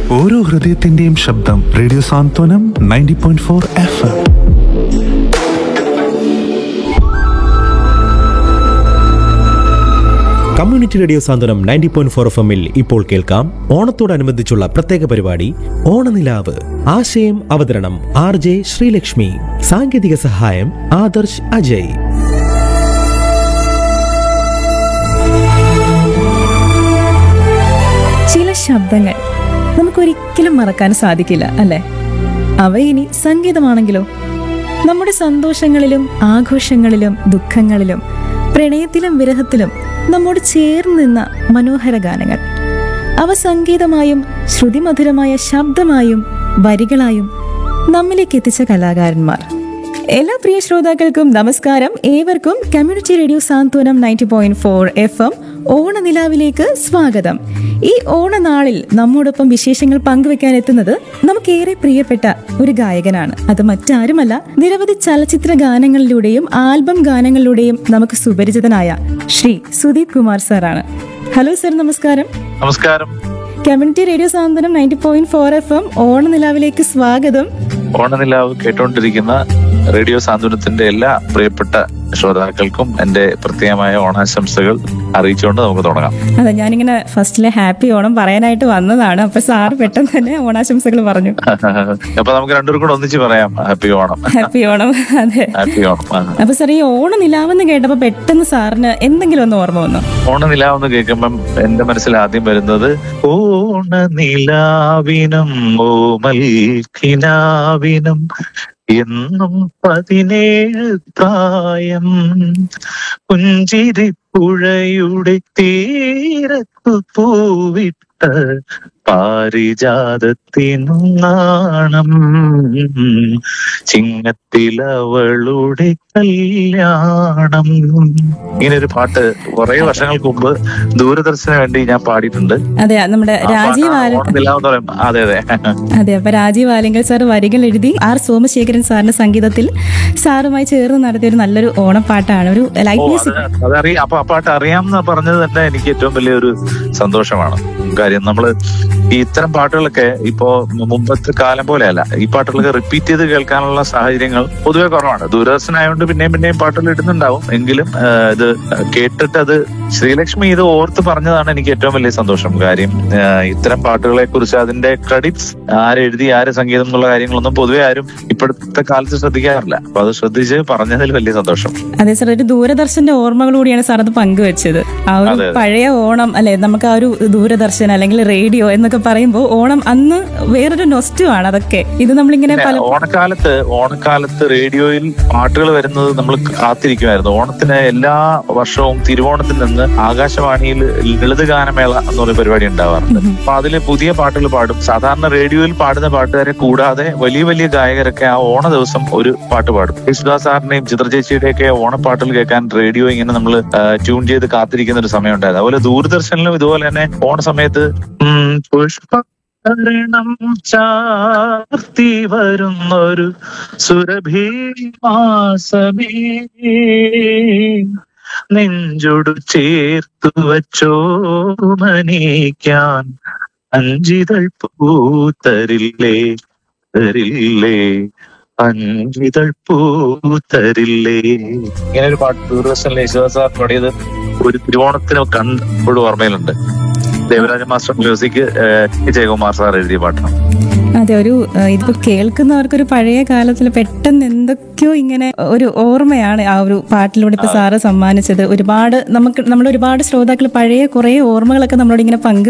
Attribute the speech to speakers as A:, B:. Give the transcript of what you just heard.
A: ഓരോ ഹൃദയത്തിന്റെയും ശബ്ദം radio Santhwanam ninety point four F M
B: community radio Santhwanam ninety point four F എമ്മിൽ ഇപ്പോൾ കേൾക്കാം ഓണത്തോടനുബന്ധിച്ചുള്ള പ്രത്യേക പരിപാടി ഓണനിലാവ് ആശയം അവതരണം ആർ ജെ ശ്രീലക്ഷ്മി സാങ്കേതിക സഹായം ആദർശ് അജയ്
C: ചില ശബ്ദങ്ങൾ നമുക്കൊരിക്കലും മറക്കാൻ സാധിക്കില്ല അല്ലേ അവ ഇനി സംഗീതമാണെങ്കിലോ നമ്മുടെ സന്തോഷങ്ങളിലും ആഘോഷങ്ങളിലും ദുഃഖങ്ങളിലും പ്രണയത്തിലും വിരഹത്തിലും നമ്മോട് ചേർന്ന് നിന്ന മനോഹര ഗാനങ്ങൾ അവ സംഗീതമായും ശ്രുതിമധുരമായ ശബ്ദമായും വരികളായും നമ്മിലേക്ക് എത്തിച്ച കലാകാരന്മാർ എല്ലാ പ്രിയ ശ്രോതാക്കൾക്കും നമസ്കാരം ഏവർക്കും community radio Santhwanam ninety point four F M ഓണനിലാവിലേക്ക് സ്വാഗതം ഈ ഓണനാളിൽ നമ്മോടൊപ്പം വിശേഷങ്ങൾ പങ്കുവെക്കാൻ എത്തുന്നത് നമുക്കേറെ പ്രിയപ്പെട്ട ഒരു ഗായകനാണ് അത് മറ്റാരുമല്ല നിരവധി ചലച്ചിത്ര ഗാനങ്ങളിലൂടെയും ആൽബം ഗാനങ്ങളിലൂടെയും നമുക്ക് സുപരിചിതനായ ശ്രീ സുദീപ് കുമാർ സാറാണ് ഹലോ സർ നമസ്കാരം
D: നമസ്കാരം
C: community radio Santhwanam ninety point four F M ഓണനിലാവിലേക്ക് സ്വാഗതം
D: ഓണനിലാവ് കേട്ടുകൊണ്ടിരിക്കുന്ന റേഡിയോ സാന്ത്വനത്തിന്റെ എല്ലാ പ്രിയപ്പെട്ട ശ്രോതാക്കൾക്കും എന്റെ പ്രത്യേകമായ ഓണാശംസകൾ അറിയിച്ചുകൊണ്ട് നമുക്ക് തുടങ്ങാം
C: അതെ ഞാനിങ്ങനെ ഫസ്റ്റിലെ ഹാപ്പി ഓണം പറയാനായിട്ട് വന്നതാണ് അപ്പൊ സാർ പെട്ടെന്ന് തന്നെ ഓണാശംസകൾ പറഞ്ഞു
D: അപ്പൊ നമുക്ക് രണ്ടുപേരും കൂടെ ഒന്നിച്ച് പറയാം ഹാപ്പി ഓണം
C: ഹാപ്പി ഓണം അതെ
D: ഹാപ്പി ഓണം ആ.
C: അപ്പൊ സാർ ഈ ഓണം നിലാവെന്ന് കേട്ടപ്പോ പെട്ടെന്ന് സാറിന് എന്തെങ്കിലും ഒന്ന് ഓർമ്മ വന്നു
D: ഓണനിലാവെന്ന് കേൾക്കുമ്പം എന്റെ മനസ്സിൽ ആദ്യം വരുന്നത് ഓണനിലാവിനും ഓമൽ കിനാവിനും എന്നും പതിനേഴ് പ്രായം പുഞ്ചിരിപ്പുഴയുടെ തീരത്തു പൂവിട്ട പാരിജാതത്തിനും നാണം ചിങ്ങത്തിലവളുടെ കല്യാണം ഇങ്ങനെ ഒരു പാട്ട് കുറെ വർഷങ്ങൾക്ക് മുമ്പ് ദൂരദർശന് വേണ്ടി ഞാൻ പാടിയിട്ടുണ്ട്
C: അതെ നമ്മുടെ
D: ആ പാട്ട്
C: രാജീവ് ആല
D: ഓണനിലാവെന്ന് പറയും അതെ അതെ
C: അതെ അപ്പൊ രാജീവ് ആലിങ്കൽ സാർ വരികൾ എഴുതി ആർ സോമശേഖരൻ സാറിന്റെ സംഗീതത്തിൽ സാറുമായി ചേർന്ന് നടത്തിയ ഒരു നല്ലൊരു ഓണപ്പാട്ടാണ് ഒരു
D: ഓ
C: ലൈറ്റ്
D: അത്
C: മ്യൂസിക്
D: അതറിയാം അപ്പൊ ആ പാട്ട് അറിയാമെന്ന് പറഞ്ഞത് തന്നെ എനിക്ക് ഏറ്റവും വലിയൊരു സന്തോഷമാണ് കാര്യം നമ്മള് ഈ ഇത്തരം പാട്ടുകളൊക്കെ ഇപ്പോ മുമ്പത്തെ കാലം പോലെയല്ല ഈ പാട്ടുകളൊക്കെ റിപ്പീറ്റ് ചെയ്ത് കേൾക്കാനുള്ള സാഹചര്യങ്ങൾ പൊതുവെ കുറവാണ് ദൂരദർശനായതുകൊണ്ട് പിന്നെയും പിന്നെയും പാട്ടുകൾ ഇടുന്നുണ്ടാവും എങ്കിലും ആ, ഇത് കേട്ടിട്ട് അത് ശ്രീലക്ഷ്മി ഇത് ഓർത്ത് പറഞ്ഞതാണ് എനിക്ക് ഏറ്റവും വലിയ സന്തോഷം കാര്യം ആ, ഇത്തരം പാട്ടുകളെ കുറിച്ച് അതിന്റെ ക്രെഡിറ്റ്സ് ആരെഴുതി ആര് സംഗീതം എന്നുള്ള കാര്യങ്ങളൊന്നും പൊതുവെ ആരും ഇപ്പോഴത്തെ കാലത്ത് ശ്രദ്ധിക്കാറില്ല അപ്പൊ അത് ശ്രദ്ധിച്ച് പറഞ്ഞതിൽ വലിയ സന്തോഷം
C: അതെ സാർ ഒരു ദൂരദർശന്റെ ഓർമ്മകൾ കൂടിയാണ് സാർ അത് പങ്കുവെച്ചത് ആ ഒരു
D: അതെ, അതെ.
C: പഴയ ഓണം അല്ലെ നമുക്ക് ആ ഒരു ദൂരദർശൻ അല്ലെങ്കിൽ റേഡിയോ എന്നൊക്കെ പറയുമ്പോൾ ഓണം അന്ന് വേറൊരു നൊസ്റ്റു ആണ് അതൊക്കെ ഇത് നമ്മളിങ്ങനെ
D: പിന്നെ
C: പല
D: ഓണക്കാലത്ത് ഓണക്കാലത്ത് റേഡിയോയിൽ പാട്ടുകൾ വരുന്നത് നമ്മൾ കാത്തിരിക്കുമായിരുന്നു ഓണത്തിന് എല്ലാ വർഷവും തിരുവോണത്തിൽ നിന്ന് ആകാശവാണിയിൽ ലളിത ഗാനമേള എന്ന് പറയുന്ന പരിപാടി ഉണ്ടാവാറുണ്ട് അപ്പൊ അതില് പുതിയ പാട്ടുകൾ പാടും സാധാരണ റേഡിയോയിൽ പാടുന്ന പാട്ടുകാരെ കൂടാതെ വലിയ വലിയ ഗായകരൊക്കെ ആ ഓണ ദിവസം ഒരു പാട്ട് പാടും യേശുദാസ് സാറിന്റെയും ചിത്രചേച്ചിയുടെയും ഒക്കെ ഓണപ്പാട്ടുകൾ കേൾക്കാൻ റേഡിയോ ഇങ്ങനെ നമ്മൾ ട്യൂൺ ചെയ്ത് കാത്തിരിക്കുന്ന ഒരു സമയം ഉണ്ടായിരുന്നു അതുപോലെ ദൂരദർശനിലും ഇതുപോലെ തന്നെ ഓണ സമയത്ത് ഉം, പുഷ്പ കരണം ചാർത്തി വരുന്നൊരു സുരഭി മാസമേ നെഞ്ചൊടു ചേർത്തു വച്ചോ മനീക്കാൻ അഞ്ചിതൾ പൂത്തരില്ലേ തരില്ലേ അഞ്ചിതൾ പൂത്തരില്ലേ ഇങ്ങനെ ഒരു പാട്ട് ദൂരദർശനിലെ യേശുദാസ് സാർ പാടിയത് ഒരു തിരുവോണത്തിന് കണ്ടപ്പോഴും ഓർമ്മയിലുണ്ട് Devaraja master music T. Jayakumar sir എഴുതിയ പാട്ടാണ്
C: അതെ ഒരു ഏഹ്, ഇതിപ്പോ കേൾക്കുന്നവർക്ക് ഒരു പഴയ കാലത്തിൽ പെട്ടെന്ന് എന്തൊക്കെയോ ഇങ്ങനെ ഒരു ഓർമ്മയാണ് ആ ഒരു പാട്ടിലൂടെ ഇപ്പൊ സാറ് സമ്മാനിച്ചത് ഒരുപാട് നമുക്ക് നമ്മുടെ ഒരുപാട് ശ്രോതാക്കൾ പഴയ കുറെ ഓർമ്മകളൊക്കെ നമ്മളോട് ഇങ്ങനെ പങ്കു